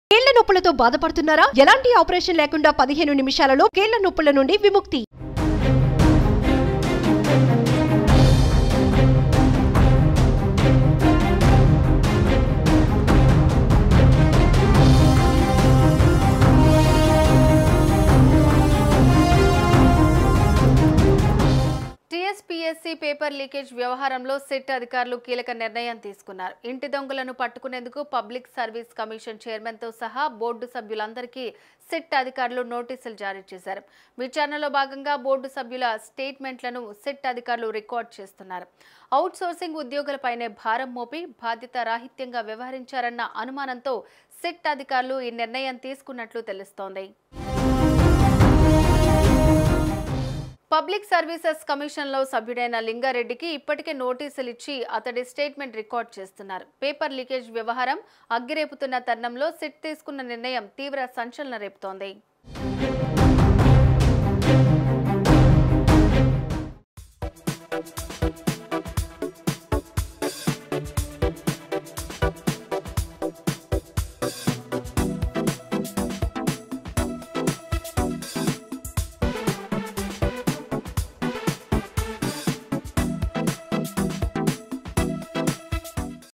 కీళ్ల నొప్పులతో బాధపడుతున్నారా ఎలాంటి ఆపరేషన్ లేకుండా పదిహేను నిమిషాలలో కీళ్ల నొప్పుల నుండి విముక్తి టీఎస్పీఎస్సీ పేపర్ లీకేజ్ వ్యవహారంలో సిట్ అధికారులు కీలక నిర్ణయం తీసుకున్నారు ఇంటి దొంగలను పట్టుకునేందుకు పబ్లిక్ సర్వీస్ కమిషన్ చైర్మన్తో సహా బోర్డు సభ్యులందరికీ సిట్ అధికారులు నోటీసులు జారీ చేశారు విచారణలో భాగంగా బోర్డు సభ్యుల స్టేట్మెంట్లను సిట్ అధికారులు రికార్డ్ చేస్తున్నారు అవుట్ సోర్సింగ్ ఉద్యోగులపైనే భారం మోపి బాధ్యత రాహిత్యంగా వ్యవహరించారన్న అనుమానంతో సిట్ అధికారులు ఈ నిర్ణయం తీసుకున్నట్లు తెలుస్తోంది పబ్లిక్ సర్వీసెస్ కమిషన్లో సభ్యుడైన లింగారెడ్డికి ఇప్పటికే నోటీసులు ఇచ్చి అతడి స్టేట్మెంట్ రికార్డ్ చేస్తున్నారు పేపర్ లీకేజ్ వ్యవహారం అగ్గిరేపుతున్న తరుణంలో సిట్ తీసుకున్న నిర్ణయం తీవ్ర సంచలన రేపుతోంది